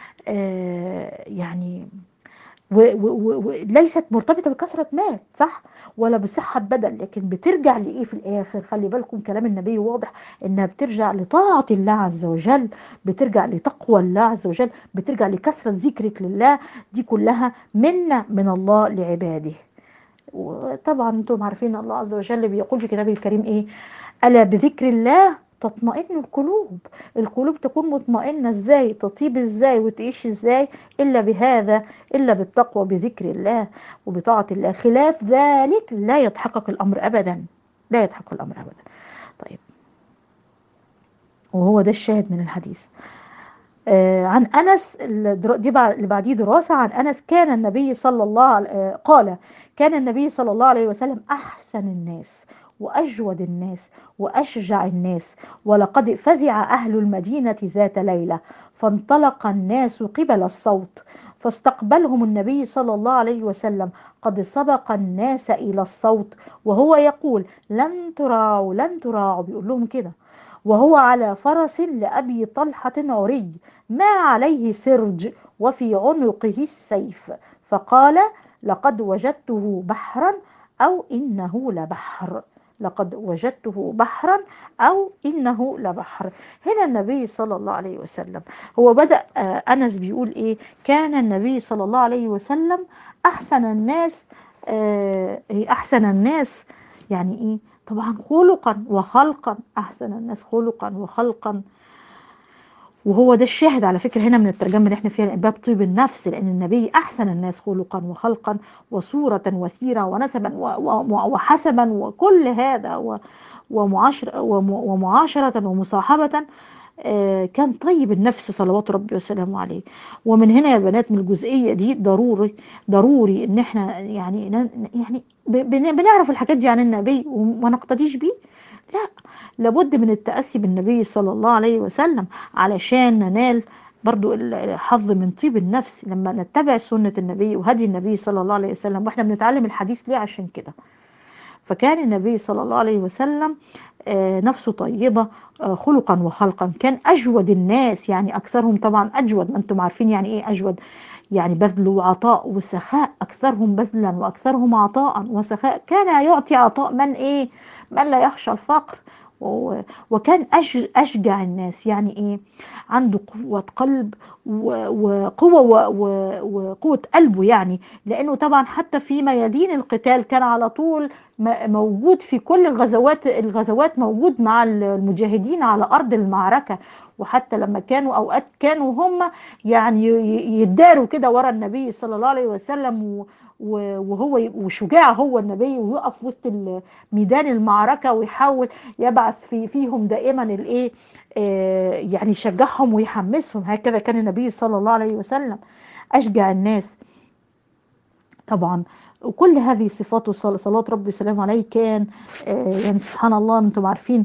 آه يعني وليست مرتبطة بكثرة مال صح ولا بصحة بدن لكن بترجع لإيه في الآخر خلي بالكم كلام النبي واضح إنها بترجع لطاعة الله عز وجل بترجع لتقوى الله عز وجل بترجع لكثرة ذكرك لله دي كلها منة من الله لعباده وطبعا انتم عارفين الله عز وجل بيقول في كتابه الكريم ايه ألا بذكر الله تطمئن القلوب القلوب تكون مطمئنة ازاي تطيب ازاي وتعيش ازاي الا بهذا الا بالتقوى بذكر الله وبطاعة الله خلاف ذلك لا يتحقق الامر ابدا لا يتحقق الامر ابدا طيب وهو ده الشاهد من الحديث آه عن انس دي اللي بعديه دراسه عن انس كان النبي صلى الله عليه قال كان النبي صلى الله عليه وسلم احسن الناس واجود الناس واشجع الناس ولقد فزع اهل المدينه ذات ليله فانطلق الناس قبل الصوت فاستقبلهم النبي صلى الله عليه وسلم قد سبق الناس الى الصوت وهو يقول لن تراعوا لن تراعوا بيقول لهم كده وهو على فرس لأبي طلحة عري ما عليه سرج وفي عنقه السيف فقال لقد وجدته بحرا أو إنه لبحر لقد وجدته بحرا أو إنه لبحر هنا النبي صلى الله عليه وسلم هو بدأ أنس بيقول إيه كان النبي صلى الله عليه وسلم أحسن الناس أحسن الناس يعني إيه طبعا خلقا وخلقا أحسن الناس خلقا وخلقا وهو ده الشاهد على فكرة هنا من الترجمة اللي احنا فيها باب طيب النفس لأن النبي أحسن الناس خلقا وخلقا وصورة وسيرة ونسبا وحسبا وكل هذا ومعاشرة, ومعاشرة ومصاحبة كان طيب النفس صلوات ربي وسلامه عليه ومن هنا يا بنات من الجزئية دي ضروري ضروري ان احنا يعني يعني بنعرف الحاجات دي عن النبي وما نقتديش بيه لا لابد من التأسي بالنبي صلى الله عليه وسلم علشان ننال برضو الحظ من طيب النفس لما نتبع سنة النبي وهدي النبي صلى الله عليه وسلم واحنا بنتعلم الحديث ليه عشان كده فكان النبي صلى الله عليه وسلم نفسه طيبة خلقا وخلقا كان أجود الناس يعني أكثرهم طبعا أجود ما أنتم عارفين يعني إيه أجود يعني بذل وعطاء وسخاء أكثرهم بذلا وأكثرهم عطاء وسخاء كان يعطي عطاء من إيه من لا يخشى الفقر وكان أشجع الناس يعني إيه عنده قوة قلب وقوة وقوة قلبه يعني لأنه طبعا حتى في ميادين القتال كان على طول موجود في كل الغزوات الغزوات موجود مع المجاهدين على أرض المعركة وحتى لما كانوا أوقات كانوا هم يعني يداروا كده ورا النبي صلى الله عليه وسلم وهو وشجاع هو النبي ويقف وسط ميدان المعركه ويحاول يبعث في فيهم دائما الايه يعني يشجعهم ويحمسهم هكذا كان النبي صلى الله عليه وسلم اشجع الناس طبعا وكل هذه صفاته صلوات ربي وسلامه عليه كان يعني سبحان الله انتم عارفين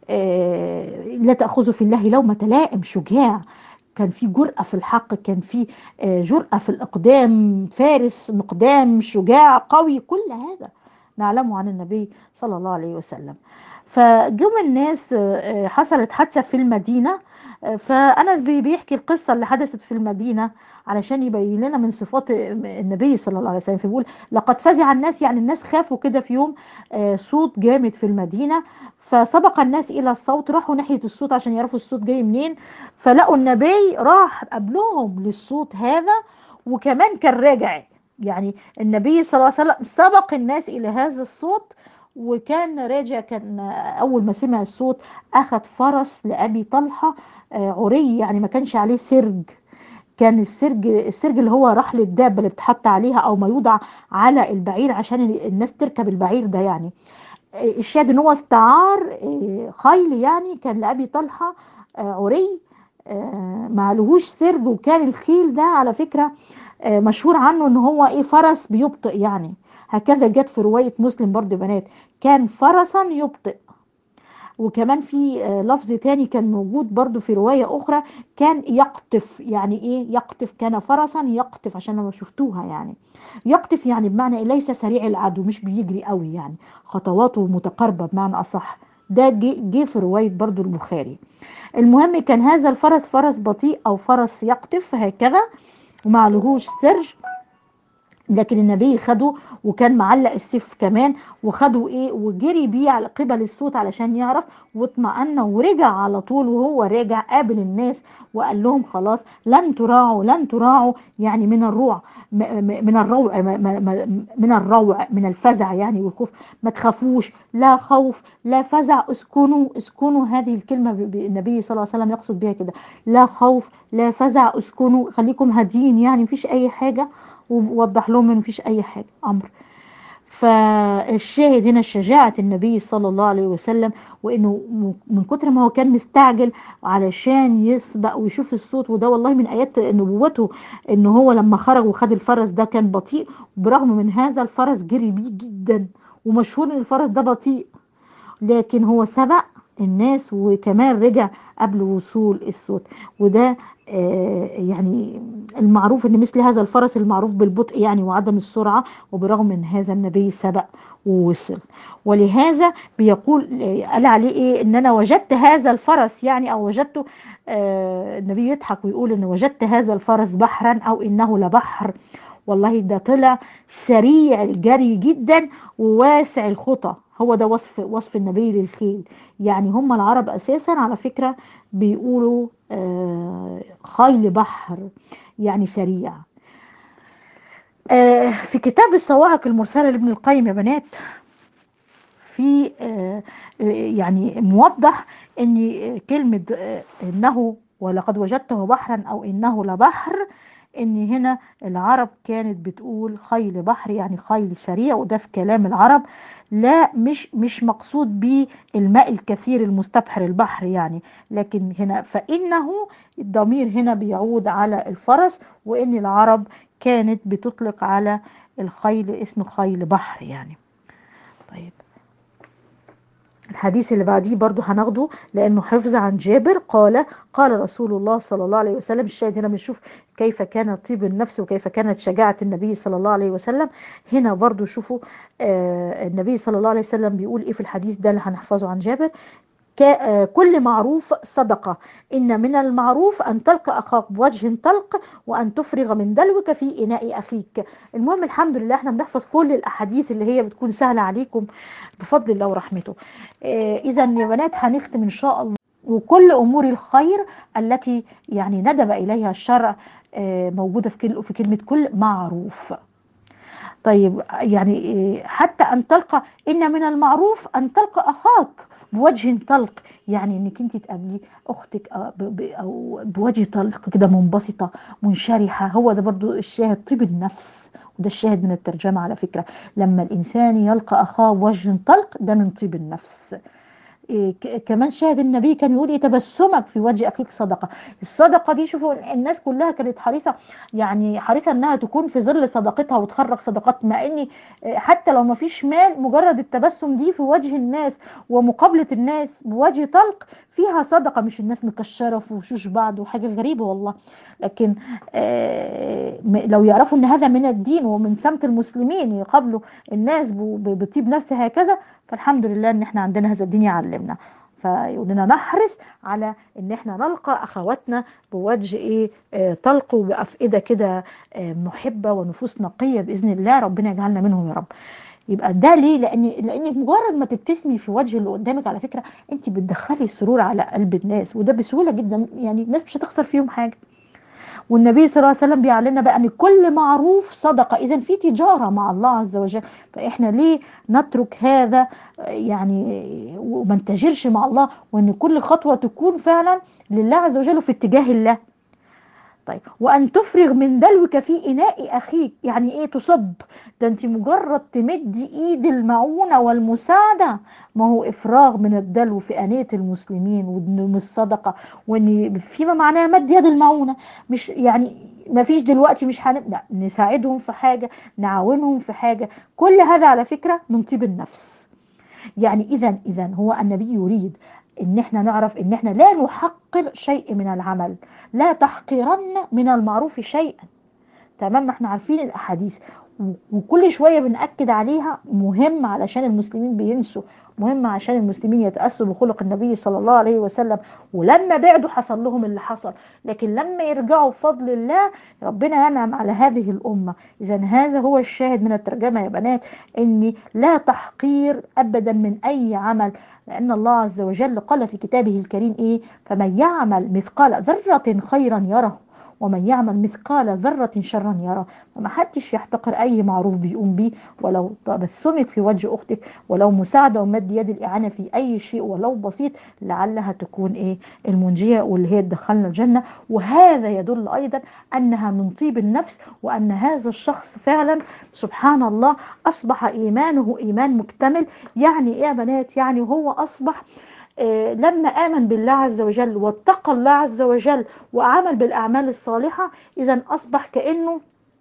لا تاخذوا في الله لومه لائم شجاع كان في جرأة في الحق كان في جرأة في الإقدام فارس مقدام شجاع قوي كل هذا نعلمه عن النبي صلى الله عليه وسلم فجم الناس حصلت حادثة في المدينة فأنس بيحكي القصة اللي حدثت في المدينة علشان يبين لنا من صفات النبي صلى الله عليه وسلم فبيقول لقد فزع الناس يعني الناس خافوا كده في يوم صوت جامد في المدينة فسبق الناس الى الصوت راحوا ناحيه الصوت عشان يعرفوا الصوت جاي منين فلقوا النبي راح قبلهم للصوت هذا وكمان كان راجع يعني النبي صلى الله عليه وسلم سبق الناس الى هذا الصوت وكان راجع كان اول ما سمع الصوت اخذ فرس لابي طلحه عري يعني ما كانش عليه سرج كان السرج السرج اللي هو رحل الدابه اللي بتحط عليها او ما يوضع على البعير عشان الناس تركب البعير ده يعني الشاهد ان هو استعار خيل يعني كان لابي طلحه عري معلهوش سرج وكان الخيل ده على فكره مشهور عنه ان هو ايه فرس بيبطئ يعني هكذا جت في روايه مسلم برضه بنات كان فرسا يبطئ وكمان في لفظ تاني كان موجود برضو في رواية أخرى كان يقطف يعني إيه يقطف كان فرسا يقطف عشان لما شفتوها يعني يقطف يعني بمعنى ليس سريع العدو مش بيجري قوي يعني خطواته متقاربة بمعنى أصح ده جه في رواية برضو البخاري المهم كان هذا الفرس فرس بطيء أو فرس يقطف هكذا ومعلهوش سرج لكن النبي خده وكان معلق السيف كمان وخده ايه وجري بيه على قبل الصوت علشان يعرف واطمأن ورجع على طول وهو راجع قابل الناس وقال لهم خلاص لن تراعوا لن تراعوا يعني من الروع من الروع من الروع من الفزع يعني والخوف ما تخافوش لا خوف لا فزع اسكنوا اسكنوا هذه الكلمه النبي صلى الله عليه وسلم يقصد بها كده لا خوف لا فزع اسكنوا خليكم هاديين يعني مفيش اي حاجه ووضح لهم ان مفيش اي حاجه امر فالشاهد هنا شجاعة النبي صلى الله عليه وسلم وانه من كتر ما هو كان مستعجل علشان يسبق ويشوف الصوت وده والله من ايات نبوته انه هو لما خرج وخد الفرس ده كان بطيء برغم من هذا الفرس جري بيه جدا ومشهور ان الفرس ده بطيء لكن هو سبق الناس وكمان رجع قبل وصول الصوت وده آه يعني المعروف ان مثل هذا الفرس المعروف بالبطء يعني وعدم السرعه وبرغم من هذا النبي سبق ووصل ولهذا بيقول قال عليه ايه ان انا وجدت هذا الفرس يعني او وجدته آه النبي يضحك ويقول ان وجدت هذا الفرس بحرا او انه لبحر والله ده طلع سريع الجري جدا وواسع الخطى هو ده وصف وصف النبي للخيل يعني هم العرب اساسا على فكره بيقولوا آه خيل بحر يعني سريع آه في كتاب الصواعق المرسله لابن القيم يا بنات في آه يعني موضح ان كلمه انه ولقد وجدته بحرا او انه لبحر ان هنا العرب كانت بتقول خيل بحر يعني خيل سريع وده في كلام العرب لا مش مش مقصود به الماء الكثير المستبحر البحر يعني لكن هنا فانه الضمير هنا بيعود على الفرس وان العرب كانت بتطلق على الخيل اسمه خيل بحر يعني طيب الحديث اللي بعديه برضو هناخده لانه حفظ عن جابر قال قال رسول الله صلى الله عليه وسلم الشاهد هنا بنشوف كيف كان طيب النفس وكيف كانت شجاعة النبي صلى الله عليه وسلم هنا برضو شوفوا آه النبي صلى الله عليه وسلم بيقول ايه في الحديث ده اللي هنحفظه عن جابر كل معروف صدقة إن من المعروف أن تلقى أخاك بوجه طلق وأن تفرغ من دلوك في إناء أخيك المهم الحمد لله احنا بنحفظ كل الأحاديث اللي هي بتكون سهلة عليكم بفضل الله ورحمته إذا يا بنات هنختم إن شاء الله وكل أمور الخير التي يعني ندب إليها الشرع موجودة في كلمة كل معروف طيب يعني حتى أن تلقى إن من المعروف أن تلقى أخاك بوجه طلق يعني انك انت تقابلي اختك او بوجه طلق كده منبسطه منشرحه هو ده برضو الشاهد طيب النفس وده الشاهد من الترجمه على فكره لما الانسان يلقى اخاه بوجه طلق ده من طيب النفس إيه كمان شاهد النبي كان يقول ايه تبسمك في وجه اخيك صدقه الصدقه دي شوفوا الناس كلها كانت حريصه يعني حريصه انها تكون في ظل صدقتها وتخرج صدقات مع اني حتى لو ما فيش مال مجرد التبسم دي في وجه الناس ومقابله الناس بوجه طلق فيها صدقه مش الناس مكشره في وشوش بعض وحاجه غريبه والله لكن لو يعرفوا ان هذا من الدين ومن سمت المسلمين يقابلوا الناس بطيب نفس هكذا فالحمد لله ان احنا عندنا هذا الدين يعلمنا فيقول لنا نحرص على ان احنا نلقى اخواتنا بوجه ايه آه طلق وبافئده كده آه محبه ونفوس نقيه باذن الله ربنا يجعلنا منهم يا رب يبقى ده ليه لان لانك مجرد ما تبتسمي في وجه اللي قدامك على فكره انت بتدخلي السرور على قلب الناس وده بسهوله جدا يعني الناس مش هتخسر فيهم حاجه والنبي صلى الله عليه وسلم بيعلمنا بقى ان كل معروف صدقه اذا في تجاره مع الله عز وجل فاحنا ليه نترك هذا يعني وما نتاجرش مع الله وان كل خطوه تكون فعلا لله عز وجل في اتجاه الله طيب وان تفرغ من دلوك في اناء اخيك يعني ايه تصب ده انت مجرد تمدي ايد المعونه والمساعده ما هو افراغ من الدلو في انيه المسلمين وان الصدقه وان فيما معناه مد يد المعونه مش يعني ما فيش دلوقتي مش هن... لا نساعدهم في حاجه نعاونهم في حاجه كل هذا على فكره من طيب النفس يعني اذا اذا هو النبي يريد ان احنا نعرف ان احنا لا نحقر شيء من العمل لا تحقرن من المعروف شيئا تمام ما احنا عارفين الاحاديث وكل شويه بنأكد عليها مهم علشان المسلمين بينسوا مهم عشان المسلمين يتأسوا بخلق النبي صلى الله عليه وسلم ولما بعدوا حصل لهم اللي حصل لكن لما يرجعوا بفضل الله ربنا ينعم على هذه الأمة إذا هذا هو الشاهد من الترجمة يا بنات إن لا تحقير أبدا من أي عمل لأن الله عز وجل قال في كتابه الكريم إيه فمن يعمل مثقال ذرة خيرا يره ومن يعمل مثقال ذرة شرا يرى فما حدش يحتقر أي معروف بيقوم بيه ولو تبسمك في وجه أختك ولو مساعدة ومد يد الإعانة في أي شيء ولو بسيط لعلها تكون إيه المنجية واللي هي تدخلنا الجنة وهذا يدل أيضا أنها من طيب النفس وأن هذا الشخص فعلا سبحان الله أصبح إيمانه إيمان مكتمل يعني إيه يا بنات يعني هو أصبح آه لما آمن بالله عز وجل واتقى الله عز وجل وعمل بالأعمال الصالحة إذا أصبح كأنه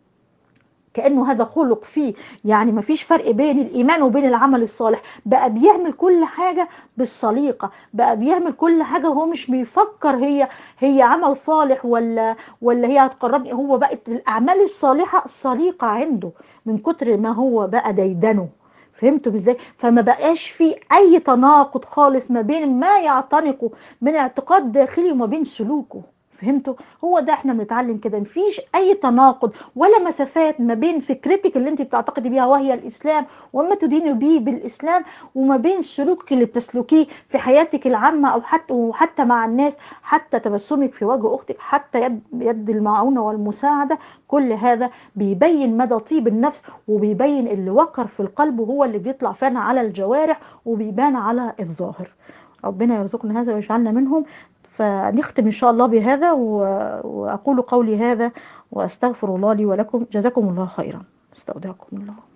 كأنه هذا خلق فيه يعني ما فيش فرق بين الإيمان وبين العمل الصالح بقى بيعمل كل حاجة بالصليقة بقى بيعمل كل حاجة هو مش بيفكر هي هي عمل صالح ولا ولا هي هتقربني هو بقت الأعمال الصالحة صليقة عنده من كتر ما هو بقى ديدنه فهمتوا ازاي فما بقاش في اي تناقض خالص ما بين ما يعتنقه من اعتقاد داخلي وما بين سلوكه فهمتوا هو ده احنا بنتعلم كده مفيش اي تناقض ولا مسافات ما بين فكرتك اللي انت بتعتقدي بيها وهي الاسلام وما تديني بيه بالاسلام وما بين سلوكك اللي بتسلكيه في حياتك العامه او حتى وحتى مع الناس حتى تبسمك في وجه اختك حتى يد يد المعونه والمساعده كل هذا بيبين مدى طيب النفس وبيبين اللي وقر في القلب وهو اللي بيطلع فعلا على الجوارح وبيبان على الظاهر ربنا يرزقنا هذا ويجعلنا منهم فنختم إن شاء الله بهذا وأقول قولي هذا وأستغفر الله لي ولكم جزاكم الله خيرا استودعكم الله